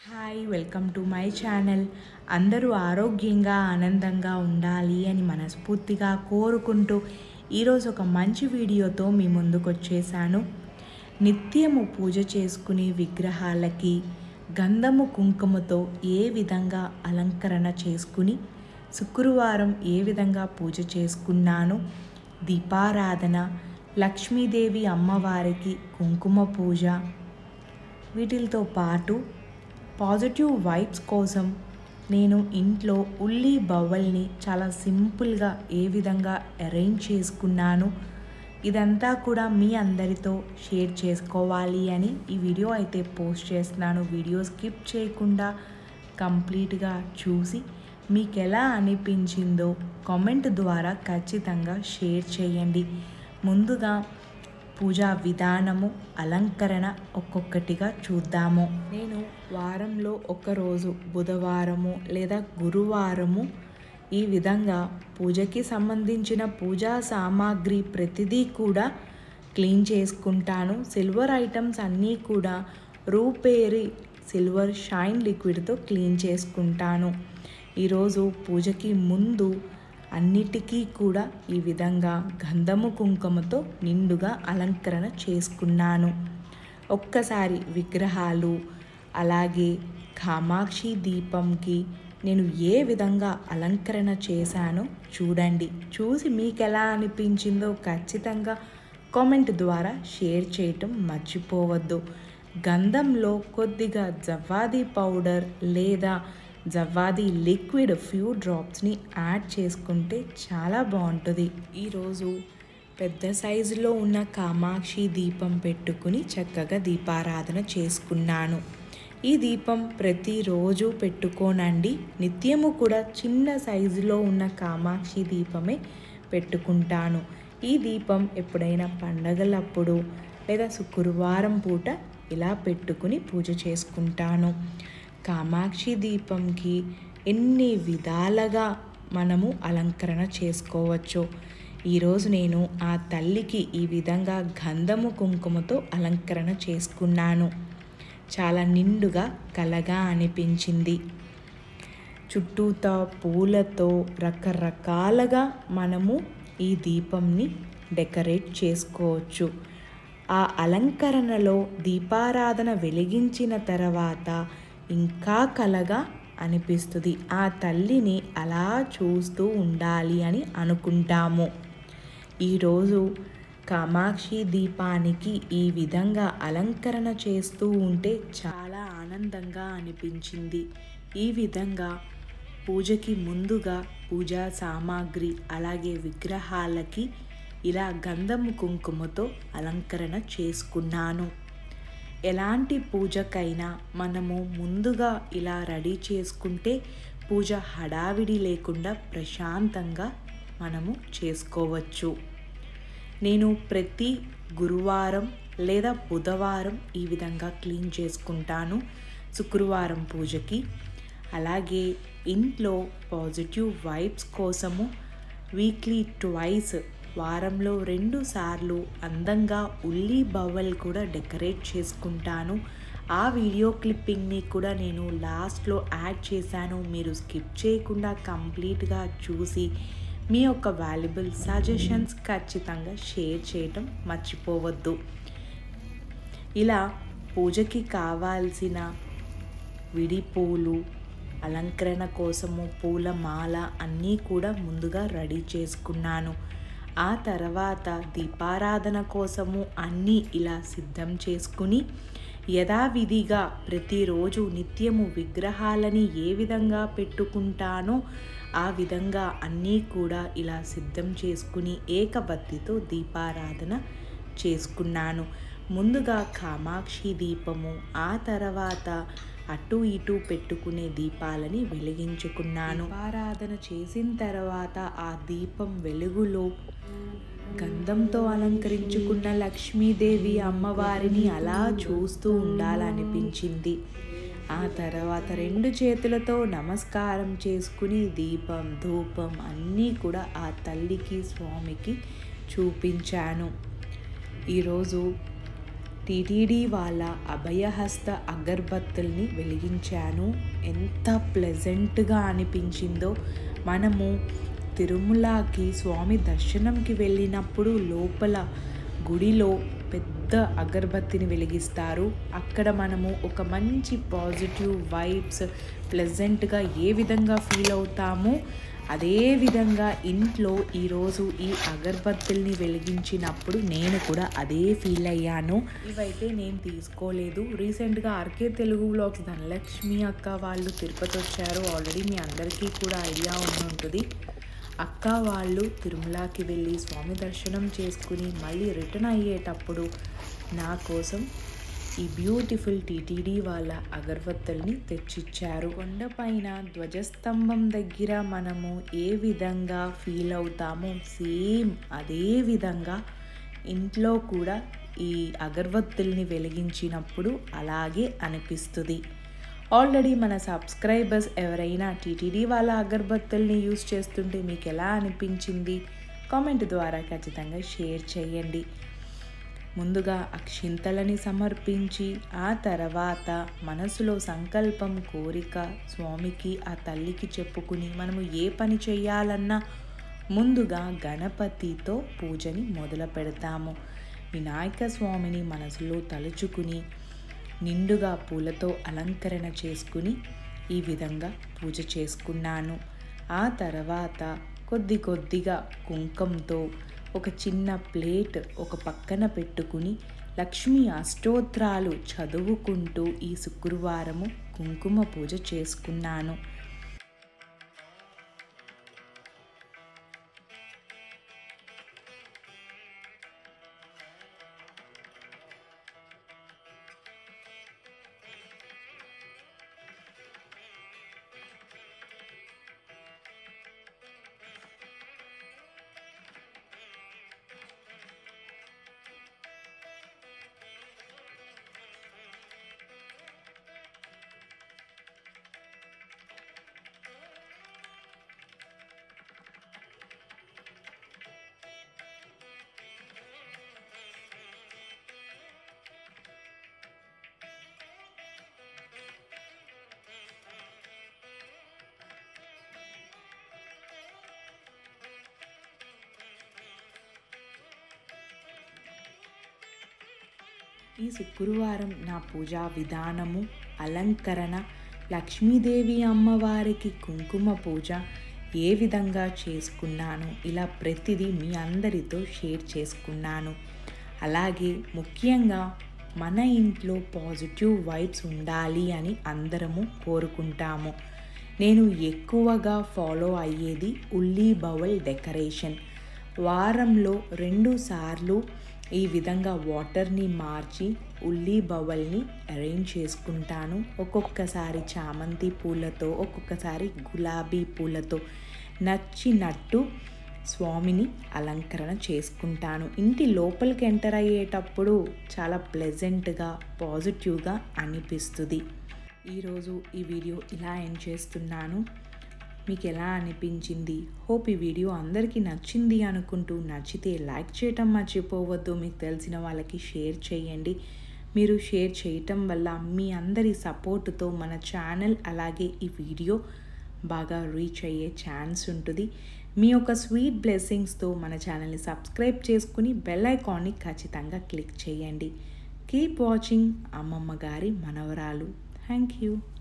hi welcome to my channel అందరూ ఆరోగ్యంగా ఆనందంగా ఉండాలి అని మనస్ఫూర్తిగా కోరుకుంటూ ఈరోజు ఒక మంచి వీడియోతో మీ ముందుకు వచ్చేసాను నిత్యము పూజ చేసుకునే విగ్రహాలకి గంధము కుంకుమతో ఏ విధంగా అలంకరణ చేసుకుని శుక్రవారం ఏ విధంగా పూజ చేసుకున్నాను దీపారాధన లక్ష్మీదేవి అమ్మవారికి కుంకుమ పూజ వీటితో పాటు పాజిటివ్ వైబ్స్ కోసం నేను ఇంట్లో ఉల్లి బవ్వల్ని చాలా సింపుల్గా ఏ విధంగా అరేంజ్ చేసుకున్నాను ఇదంతా కూడా మీ అందరితో షేర్ చేసుకోవాలి అని ఈ వీడియో అయితే పోస్ట్ చేస్తున్నాను వీడియో స్కిప్ చేయకుండా కంప్లీట్గా చూసి మీకు ఎలా అనిపించిందో కామెంట్ ద్వారా ఖచ్చితంగా షేర్ చేయండి ముందుగా పూజా విధానము అలంకరణ ఒక్కొక్కటిగా చూద్దాము నేను వారంలో ఒకరోజు బుధవారము లేదా గురువారము ఈ విధంగా పూజకి సంబంధించిన పూజా సామాగ్రి ప్రతిదీ కూడా క్లీన్ చేసుకుంటాను సిల్వర్ ఐటమ్స్ అన్నీ కూడా రూపేరి సిల్వర్ షైన్ లిక్విడ్తో క్లీన్ చేసుకుంటాను ఈరోజు పూజకి ముందు అన్నిటికీ కూడా ఈ విధంగా గంధము కుంకుమతో నిండుగా అలంకరణ చేసుకున్నాను ఒక్కసారి విగ్రహాలు అలాగే కామాక్షి దీపంకి నేను ఏ విధంగా అలంకరణ చేశానో చూడండి చూసి మీకు ఎలా అనిపించిందో ఖచ్చితంగా కామెంట్ ద్వారా షేర్ చేయటం మర్చిపోవద్దు గంధంలో కొద్దిగా జవ్వాది పౌడర్ లేదా జవ్వాది లిక్విడ్ ఫ్యూ డ్రాప్స్ని యాడ్ చేసుకుంటే చాలా బాగుంటుంది ఈరోజు పెద్ద సైజులో ఉన్న కామాక్షి దీపం పెట్టుకుని చక్కగా దీపారాధన చేసుకున్నాను ఈ దీపం ప్రతిరోజు పెట్టుకోనండి నిత్యము కూడా చిన్న సైజులో ఉన్న కామాక్షి దీపమే పెట్టుకుంటాను ఈ దీపం ఎప్పుడైనా పండగలప్పుడు లేదా శుక్రవారం పూట ఇలా పెట్టుకుని పూజ చేసుకుంటాను కామాక్షి దీపంకి ఎన్ని విధాలుగా మనము అలంకరణ చేసుకోవచ్చు ఈరోజు నేను ఆ తల్లికి ఈ విధంగా గంధము కుంకుమతో అలంకరణ చేసుకున్నాను చాలా నిండుగా కలగా అనిపించింది చుట్టూతా పూలతో రకరకాలుగా మనము ఈ దీపంని డెకరేట్ చేసుకోవచ్చు ఆ అలంకరణలో దీపారాధన వెలిగించిన తర్వాత ఇంకా కలగా అనిపిస్తుంది ఆ తల్లిని అలా చూస్తూ ఉండాలి అని అనుకుంటాము ఈరోజు కామాక్షి దీపానికి ఈ విధంగా అలంకరణ చేస్తూ ఉంటే చాలా ఆనందంగా అనిపించింది ఈ విధంగా పూజకి ముందుగా పూజా సామాగ్రి అలాగే విగ్రహాలకి ఇలా గంధము కుంకుమతో అలంకరణ చేసుకున్నాను ఎలాంటి పూజకైనా మనము ముందుగా ఇలా రెడీ చేసుకుంటే పూజ హడావిడి లేకుండా ప్రశాంతంగా మనము చేసుకోవచ్చు నేను ప్రతి గురువారం లేదా బుధవారం ఈ విధంగా క్లీన్ చేసుకుంటాను శుక్రవారం పూజకి అలాగే ఇంట్లో పాజిటివ్ వైబ్స్ కోసము వీక్లీ ట్వైస్ వారంలో రెండు సార్లు అందంగా ఉల్లి బవ్వల్ కూడా డెకరేట్ చేసుకుంటాను ఆ వీడియో క్లిప్పింగ్ని కూడా నేను లాస్ట్లో యాడ్ చేశాను మీరు స్కిప్ చేయకుండా కంప్లీట్గా చూసి మీ యొక్క వాల్యుబుల్ సజెషన్స్ ఖచ్చితంగా షేర్ చేయటం మర్చిపోవద్దు ఇలా పూజకి కావాల్సిన విడి పూలు అలంకరణ కోసము పూల మాల అన్నీ కూడా ముందుగా రెడీ చేసుకున్నాను ఆ తర్వాత దీపారాధన కోసము అన్నీ ఇలా సిద్ధం చేసుకుని యథావిధిగా ప్రతిరోజు నిత్యము విగ్రహాలని ఏ విధంగా పెట్టుకుంటానో ఆ విధంగా అన్నీ కూడా ఇలా సిద్ధం చేసుకుని ఏకబత్తితో దీపారాధన చేసుకున్నాను ముందుగా కామాక్షి దీపము ఆ తర్వాత అటు ఇటు పెట్టుకునే దీపాలని వెలిగించుకున్నాను ఆరాధన చేసిన తర్వాత ఆ దీపం వెలుగులో గంధంతో అలంకరించుకున్న లక్ష్మీదేవి అమ్మవారిని అలా చూస్తూ ఉండాలనిపించింది ఆ తర్వాత రెండు చేతులతో నమస్కారం చేసుకుని దీపం ధూపం అన్నీ కూడా ఆ తల్లికి స్వామికి చూపించాను ఈరోజు టీటీడీ వాళ్ళ అభయహస్త అగర్బత్తుల్ని వెలిగించాను ఎంత ప్లెజెంట్గా అనిపించిందో మనము తిరుమలకి స్వామి దర్శనంకి వెళ్ళినప్పుడు లోపల గుడిలో పెద్ద అగరబత్తిని వెలిగిస్తారు అక్కడ మనము ఒక మంచి పాజిటివ్ వైబ్స్ ప్లెజెంట్గా ఏ విధంగా ఫీల్ అవుతామో అదే విధంగా ఇంట్లో ఈరోజు ఈ అగరబత్తుల్ని వెలిగించినప్పుడు నేను కూడా అదే ఫీల్ అయ్యాను ఇవైతే నేను తీసుకోలేదు రీసెంట్గా ఆర్కే తెలుగు వ్లాగ్స్ ధనలక్ష్మి అక్క వాళ్ళు తిరుపతి వచ్చారు ఆల్రెడీ మీ అందరికీ కూడా ఐడియా ఉండి ఉంటుంది అక్క వాళ్ళు తిరుమలకి వెళ్ళి స్వామి దర్శనం చేసుకుని మళ్ళీ రిటర్న్ అయ్యేటప్పుడు నా కోసం ఈ బ్యూటిఫుల్ టీటీడీ వాళ్ళ అగరబత్తుల్ని తెచ్చిచ్చారు కొండపైన ధ్వజస్తంభం దగ్గర మనము ఏ విధంగా ఫీల్ అవుతామో సేమ్ అదే విధంగా ఇంట్లో కూడా ఈ అగరబత్తుల్ని వెలిగించినప్పుడు అలాగే అనిపిస్తుంది ఆల్రెడీ మన సబ్స్క్రైబర్స్ ఎవరైనా టీటీడీ వాళ్ళ అగరబత్తుల్ని యూస్ చేస్తుంటే మీకు ఎలా అనిపించింది కామెంట్ ద్వారా ఖచ్చితంగా షేర్ చేయండి ముందుగా అక్షింతలని సమర్పించి ఆ తర్వాత మనసులో సంకల్పం కోరిక స్వామికి ఆ తల్లికి చెప్పుకుని మనము ఏ పని చేయాలన్నా ముందుగా గణపతితో పూజని మొదలు పెడతాము వినాయక స్వామిని మనసులో తలుచుకుని నిండుగా పూలతో అలంకరణ చేసుకుని ఈ విధంగా పూజ చేసుకున్నాను ఆ తర్వాత కొద్ది కొద్దిగా కుంకంతో ఒక చిన్న ప్లేట్ ఒక పక్కన పెట్టుకుని లక్ష్మీ అష్టోత్రాలు చదువుకుంటూ ఈ శుక్రవారము కుంకుమ పూజ చేసుకున్నాను ఈ శుక్రవారం నా పూజా విధానము అలంకరణ లక్ష్మీదేవి అమ్మవారికి కుంకుమ పూజ ఏ విధంగా చేసుకున్నాను ఇలా ప్రతిదీ మీ అందరితో షేర్ చేసుకున్నాను అలాగే ముఖ్యంగా మన ఇంట్లో పాజిటివ్ వైబ్స్ ఉండాలి అని అందరము కోరుకుంటాము నేను ఎక్కువగా ఫాలో అయ్యేది ఉల్లీ బౌల్ డెకరేషన్ వారంలో రెండు సార్లు ఈ విధంగా వాటర్ని మార్చి ఉల్లి బవల్ని అరేంజ్ చేసుకుంటాను ఒక్కొక్కసారి చామంతి పూలతో ఒక్కొక్కసారి గులాబీ పూలతో నచ్చినట్టు స్వామిని అలంకరణ చేసుకుంటాను ఇంటి లోపలికి ఎంటర్ అయ్యేటప్పుడు చాలా ప్లెజెంట్గా పాజిటివ్గా అనిపిస్తుంది ఈరోజు ఈ వీడియో ఇలా ఎండ్ చేస్తున్నాను మీకు ఎలా అనిపించింది హోప్ ఈ వీడియో అందరికీ నచ్చింది అనుకుంటూ నచ్చితే లైక్ చేయటం మర్చిపోవద్దు మీకు తెలిసిన వాళ్ళకి షేర్ చేయండి మీరు షేర్ చేయటం వల్ల మీ అందరి సపోర్టుతో మన ఛానల్ అలాగే ఈ వీడియో బాగా రీచ్ అయ్యే ఛాన్స్ ఉంటుంది మీ యొక్క స్వీట్ బ్లెస్సింగ్స్తో మన ఛానల్ని సబ్స్క్రైబ్ చేసుకుని బెల్ ఐకాన్ని ఖచ్చితంగా క్లిక్ చేయండి కీప్ వాచింగ్ అమ్మమ్మ గారి మనవరాలు థ్యాంక్ యూ